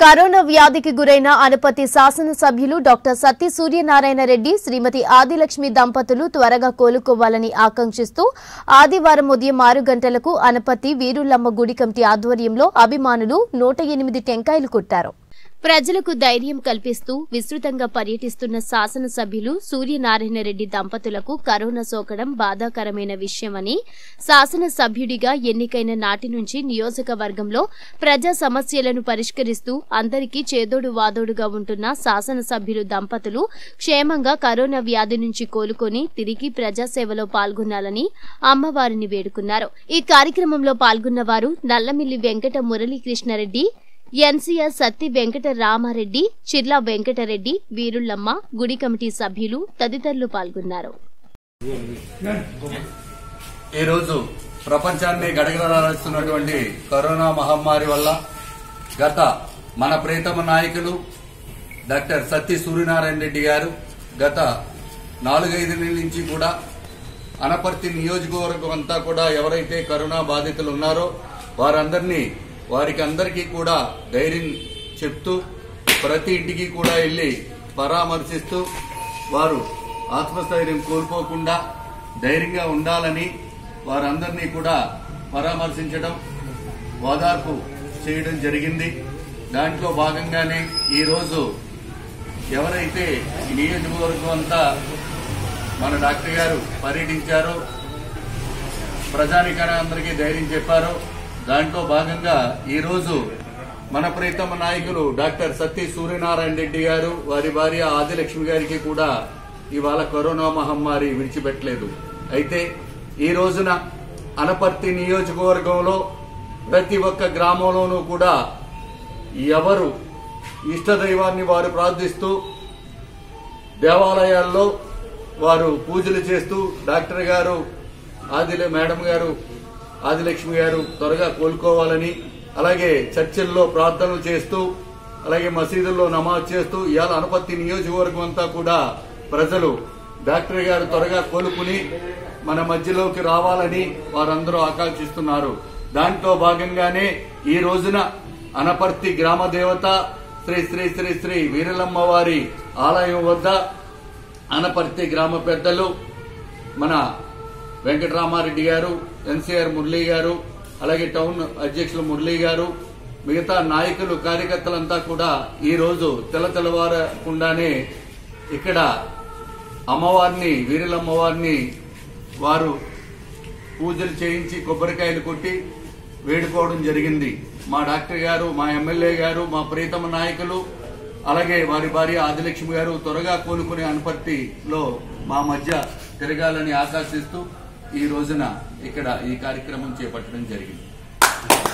corona వ్యాధికి గురైన అనుపతి శాసనసభ్యులు డాక్టర్ సత్తి సూర్యనారాయణ రెడ్డి శ్రీమతి ఆదిలక్ష్మి దంపతులు త్వరగా కోలుకోవాలని ఆకాంక్షిస్తూ ఆదివారం ఉదయం ఆరు గంటలకు అనపతి వీరులమ్మ గుడి కమిటీ ఆధ్వర్యంలో అభిమానులు నూట ఎనిమిది టెంకాయలు కొట్టారు ప్రజలకు ధైర్యం కల్పిస్తూ విస్తృతంగా పర్యటిస్తున్న శాసనసభ్యులు సూర్యనారాయణ రెడ్డి దంపతులకు కరోనా సోకడం బాధాకరమైన విషయమని శాసనసభ్యుడిగా ఎన్నికైన నాటి నుంచి నియోజకవర్గంలో ప్రజా సమస్యలను పరిష్కరిస్తూ అందరికీ చేదోడు వాదోడుగా ఉంటున్న శాసనసభ్యులు దంపతులు క్షేమంగా కరోనా వ్యాధి నుంచి కోలుకొని తిరిగి ప్రజాసేవలో పాల్గొనాలని అమ్మవారిని వేడుకున్నారు ఈ కార్యక్రమంలో పాల్గొన్న వారు నల్లమిల్లి వెంకట మురళీకృష్ణారెడ్డి ఎన్సీఆర్ సత్తి వెంకట రామారెడ్డి చిర్లా వెంకటరెడ్డి వీరుల్లమ్మ గుడి కమిటీ సభ్యులు తదితరులు పాల్గొన్నారు ఈరోజు ప్రపంచాన్ని గడగడలాడుతున్నటువంటి కరోనా మహమ్మారి వల్ల గత మన ప్రీతమ నాయకులు డాక్టర్ సత్తి సూర్యనారాయణ రెడ్డి గారు గత నాలుగైదు నెలల నుంచి కూడా అనపర్తి నియోజకవర్గం అంతా కూడా ఎవరైతే కరోనా బాధితులు ఉన్నారో వారందరినీ వారికి అందరికీ కూడా ధైర్యం చెప్తూ ప్రతి ఇంటికి కూడా వెళ్లి పరామర్శిస్తూ వారు ఆత్మస్థైర్యం కోల్పోకుండా ధైర్యంగా ఉండాలని వారందరినీ కూడా పరామర్శించడం ఓదార్పు చేయడం జరిగింది దాంట్లో భాగంగానే ఈరోజు ఎవరైతే ఈ నియోజకవర్గం అంతా మన డాక్టర్ గారు పర్యటించారో ప్రజానికైనా అందరికీ ధైర్యం చెప్పారో దాంట్లో భాగంగా ఈరోజు మన ప్రీతమ నాయకులు డాక్టర్ సత్తి సూర్యనారాయణ రెడ్డి గారు వారి భార్య ఆదిలక్ష్మి గారికి కూడా ఇవాళ కరోనా మహమ్మారి విడిచిపెట్టలేదు అయితే ఈ రోజున అనపర్తి నియోజకవర్గంలో ప్రతి ఒక్క గ్రామంలోనూ కూడా ఎవరు ఇష్టదైవాన్ని వారు ప్రార్థిస్తూ దేవాలయాల్లో వారు పూజలు చేస్తూ డాక్టర్ గారు ఆదిల మేడం గారు ఆదిలక్ష్మి గారు త్వరగా కోలుకోవాలని అలాగే చర్చిల్లో ప్రార్థనలు చేస్తూ అలాగే మసీదుల్లో నమాజ్ చేస్తూ ఇవాళ అనుపత్తి నియోజకవర్గం అంతా కూడా ప్రజలు డాక్టర్ గారు త్వరగా కోలుకుని మన మధ్యలోకి రావాలని వారందరూ ఆకాంక్షిస్తున్నారు దాంట్లో భాగంగానే ఈ రోజున అనపర్తి గ్రామ దేవత శ్రీ శ్రీ శ్రీ శ్రీ వీరలమ్మ వారి ఆలయం వద్ద అనపర్తి గ్రామ పెద్దలు మన వెంకటరామారెడ్డి గారు ఎన్సీఆర్ మురళీ గారు అలాగే టౌన్ అధ్యక్షులు మురళీ గారు మిగతా నాయకులు కార్యకర్తలంతా కూడా ఈ రోజు తెల్ల తెల్లవారకుండానే ఇక్కడ అమ్మవారిని వీరులమ్మవారిని వారు పూజలు చేయించి కొబ్బరికాయలు కొట్టి వేడుకోవడం జరిగింది మా డాక్టర్ గారు మా ఎమ్మెల్యే గారు మా ప్రీతమ నాయకులు అలాగే వారి భార్య ఆదిలక్ష్మి గారు త్వరగా కోలుకునే అనుపత్తిలో మా మధ్య తిరగాలని ఆకాశిస్తూ ఈ రోజున ఇక్కడ ఈ కార్యక్రమం చేపట్టడం జరిగింది